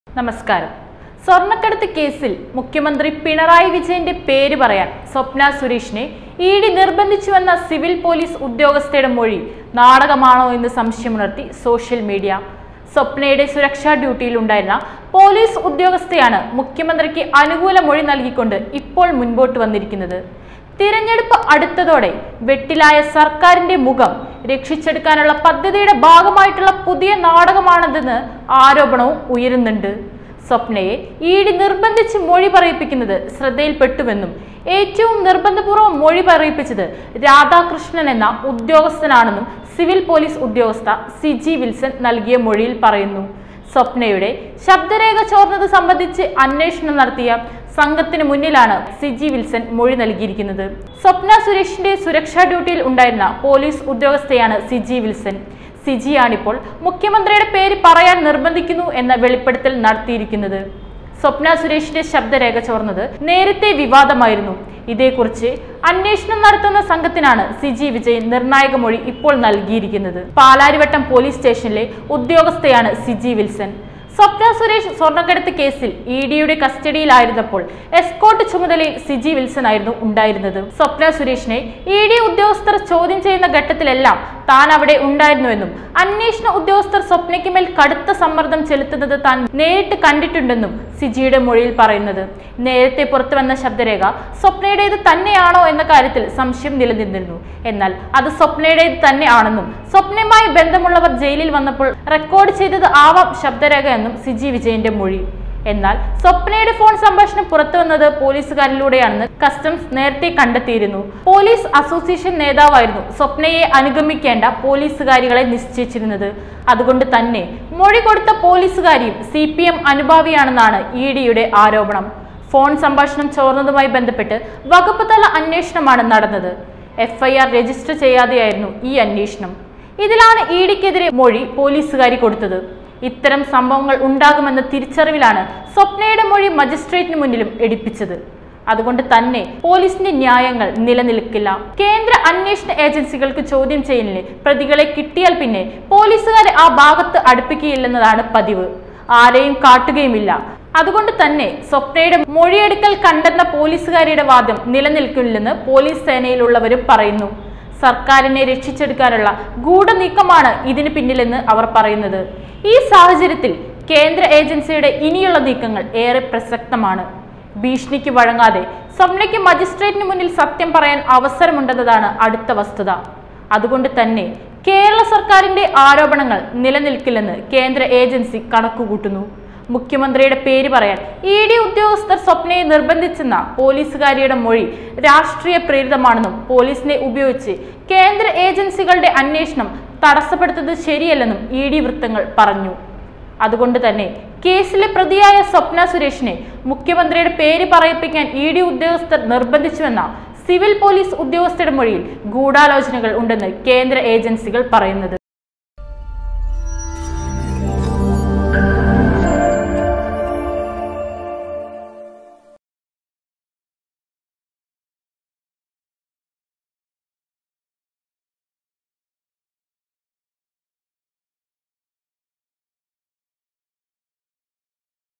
നമസ്കാരം സ്വർണ്ണക്കടത്ത് കേസിൽ മുഖ്യമന്ത്രി പിണറായി വിജയന്റെ പേര് പറയാൻ സ്വപ്ന സുരേഷിനെ ഇ ഡി നിർബന്ധിച്ചുവെന്ന സിവിൽ പോലീസ് ഉദ്യോഗസ്ഥയുടെ മൊഴി നാടകമാണോ എന്ന് സംശയമുണർത്തി സോഷ്യൽ മീഡിയ സ്വപ്നയുടെ സുരക്ഷാ ഡ്യൂട്ടിയിലുണ്ടായിരുന്ന പോലീസ് ഉദ്യോഗസ്ഥയാണ് മുഖ്യമന്ത്രിക്ക് അനുകൂല മൊഴി നൽകിക്കൊണ്ട് ഇപ്പോൾ മുൻപോട്ട് വന്നിരിക്കുന്നത് തിരഞ്ഞെടുപ്പ് അടുത്തതോടെ വെട്ടിലായ സർക്കാരിന്റെ മുഖം രക്ഷിച്ചെടുക്കാനുള്ള പദ്ധതിയുടെ ഭാഗമായിട്ടുള്ള പുതിയ നാടകമാണതെന്ന് ആരോപണവും ഉയരുന്നുണ്ട് സ്വപ്നയെ ഇ ഡി നിർബന്ധിച്ച് മൊഴി പറയിപ്പിക്കുന്നത് ശ്രദ്ധയിൽപ്പെട്ടുവെന്നും ഏറ്റവും നിർബന്ധപൂർവ്വം മൊഴി പറയിപ്പിച്ചത് രാധാകൃഷ്ണൻ എന്ന ഉദ്യോഗസ്ഥനാണെന്നും സിവിൽ പോലീസ് ഉദ്യോഗസ്ഥ സിജി വിൽസൺ നൽകിയ മൊഴിയിൽ പറയുന്നു സ്വപ്നയുടെ ശബ്ദരേഖ ചോർന്നത് സംബന്ധിച്ച് അന്വേഷണം നടത്തിയ സംഘത്തിന് മുന്നിലാണ് സിജി വിൽസൺ മൊഴി നൽകിയിരിക്കുന്നത് സ്വപ്ന സുരേഷിന്റെ സുരക്ഷാ ഡ്യൂട്ടിയിൽ ഉണ്ടായിരുന്ന പോലീസ് ഉദ്യോഗസ്ഥയാണ് സിജി വിൽസൺ സിജിയാണിപ്പോൾ മുഖ്യമന്ത്രിയുടെ പേര് പറയാൻ നിർബന്ധിക്കുന്നു എന്ന വെളിപ്പെടുത്തൽ നടത്തിയിരിക്കുന്നത് സ്വപ്ന സുരേഷിന്റെ ശബ്ദരേഖ ചോർന്നത് നേരത്തെ വിവാദമായിരുന്നു ഇതേക്കുറിച്ച് അന്വേഷണം നടത്തുന്ന സംഘത്തിനാണ് സിജി വിജയൻ നിർണായക മൊഴി ഇപ്പോൾ നൽകിയിരിക്കുന്നത് പാലാരിവട്ടം പോലീസ് സ്റ്റേഷനിലെ ഉദ്യോഗസ്ഥയാണ് സിജി വിൽസൺ സ്വപ്ന സുരേഷ് സ്വർണ്ണക്കടത്ത് കേസിൽ ഇ ഡിയുടെ കസ്റ്റഡിയിലായിരുന്നപ്പോൾ എസ്കോട്ട് ചുമതലയിൽ സിജി വിൽസൺ ആയിരുന്നു ഉണ്ടായിരുന്നത് സ്വപ്ന സുരേഷിനെ ഇ ഡി ഉദ്യോഗസ്ഥർ ചോദ്യം ചെയ്യുന്ന ഘട്ടത്തിലെല്ലാം താൻ അവിടെ ഉണ്ടായിരുന്നുവെന്നും അന്വേഷണ ഉദ്യോഗസ്ഥർ സ്വപ്നയ്ക്ക് മേൽ കടുത്ത സമ്മർദ്ദം ചെലുത്തുന്നത് താൻ നേരിട്ട് കണ്ടിട്ടുണ്ടെന്നും സിജിയുടെ മൊഴിയിൽ പറയുന്നത് നേരത്തെ പുറത്തു വന്ന ശബ്ദരേഖ സ്വപ്നയുടേത് തന്നെയാണോ എന്ന കാര്യത്തിൽ സംശയം നിലനിന്നിരുന്നു എന്നാൽ അത് സ്വപ്നയുടേത് തന്നെ ആണെന്നും സ്വപ്നയുമായി ബന്ധമുള്ളവർ ജയിലിൽ വന്നപ്പോൾ റെക്കോർഡ് ചെയ്തത് ആവാം ശബ്ദരേഖ എന്നും സിജി വിജയന്റെ മൊഴി എന്നാൽ സ്വപ്നയുടെ ഫോൺ സംഭാഷണം പുറത്തു വന്നത് പോലീസുകാരിലൂടെയാണെന്ന് കസ്റ്റംസ് നേരത്തെ കണ്ടെത്തിയിരുന്നു പോലീസ് അസോസിയേഷൻ നേതാവായിരുന്നു സ്വപ്നയെ അനുഗമിക്കേണ്ട പോലീസുകാരികളെ നിശ്ചയിച്ചിരുന്നത് അതുകൊണ്ട് തന്നെ മൊഴി കൊടുത്ത പോലീസുകാരിയും സി പി എം അനുഭാവിയാണെന്നാണ് ഇ ഡിയുടെ ആരോപണം ഫോൺ സംഭാഷണം ചോർന്നതുമായി ബന്ധപ്പെട്ട് വകുപ്പ് തല അന്വേഷണമാണ് നടന്നത് എഫ്ഐആർ രജിസ്റ്റർ ചെയ്യാതെയായിരുന്നു ഈ അന്വേഷണം ഇതിലാണ് ഇ ഡിക്കെതിരെ മൊഴി പോലീസുകാരി കൊടുത്തത് ഇത്തരം സംഭവങ്ങൾ ഉണ്ടാകുമെന്ന തിരിച്ചറിവിലാണ് സ്വപ്നയുടെ മൊഴി മജിസ്ട്രേറ്റിന് മുന്നിലും എടുപ്പിച്ചത് അതുകൊണ്ട് തന്നെ പോലീസിന്റെ ന്യായങ്ങൾ നിലനിൽക്കില്ല കേന്ദ്ര അന്വേഷണ ഏജൻസികൾക്ക് ചോദ്യം ചെയ്യലിന് പ്രതികളെ കിട്ടിയാൽ പിന്നെ പോലീസുകാരെ ആ ഭാഗത്ത് അടുപ്പിക്കുകയില്ലെന്നതാണ് പതിവ് ആരെയും കാട്ടുകയുമില്ല അതുകൊണ്ട് തന്നെ സ്വപ്നയുടെ മൊഴിയെടുക്കൽ കണ്ടെന്ന പോലീസുകാരിയുടെ വാദം നിലനിൽക്കില്ലെന്ന് പോലീസ് സേനയിലുള്ളവരും പറയുന്നു സർക്കാരിനെ രക്ഷിച്ചെടുക്കാനുള്ള ഗൂഢനീക്കമാണ് ഇതിന് പിന്നിലെന്ന് അവർ പറയുന്നത് ഈ സാഹചര്യത്തിൽ കേന്ദ്ര ഏജൻസിയുടെ ഇനിയുള്ള നീക്കങ്ങൾ ഏറെ പ്രസക്തമാണ് ഭീഷണിക്ക് വഴങ്ങാതെ സ്വപ്നയ്ക്ക് മജിസ്ട്രേറ്റിന് മുന്നിൽ സത്യം പറയാൻ അവസരമുണ്ടെന്നതാണ് അടുത്ത വസ്തുത അതുകൊണ്ട് തന്നെ കേരള സർക്കാരിന്റെ ആരോപണങ്ങൾ നിലനിൽക്കില്ലെന്ന് കേന്ദ്ര ഏജൻസി കണക്കുകൂട്ടുന്നു മുഖ്യമന്ത്രിയുടെ പേര് പറയാൻ ഇ ഡി ഉദ്യോഗസ്ഥർ സ്വപ്നയെ നിർബന്ധിച്ചെന്ന പോലീസുകാരിയുടെ മൊഴി രാഷ്ട്രീയ പ്രേരിതമാണെന്നും പോലീസിനെ ഉപയോഗിച്ച് കേന്ദ്ര ഏജൻസികളുടെ അന്വേഷണം തടസ്സപ്പെടുത്തുന്നത് ശരിയല്ലെന്നും ഇ ഡി വൃത്തങ്ങൾ പറഞ്ഞു അതുകൊണ്ട് തന്നെ കേസിലെ പ്രതിയായ സ്വപ്ന സുരേഷിനെ മുഖ്യമന്ത്രിയുടെ പേര് പറയിപ്പിക്കാൻ ഇ ഡി ഉദ്യോഗസ്ഥർ നിർബന്ധിച്ചുവെന്ന സിവിൽ പോലീസ് ഉദ്യോഗസ്ഥരുടെ മൊഴിയിൽ ഗൂഢാലോചനകൾ ഉണ്ടെന്ന് കേന്ദ്ര ഏജൻസികൾ പറയുന്നത്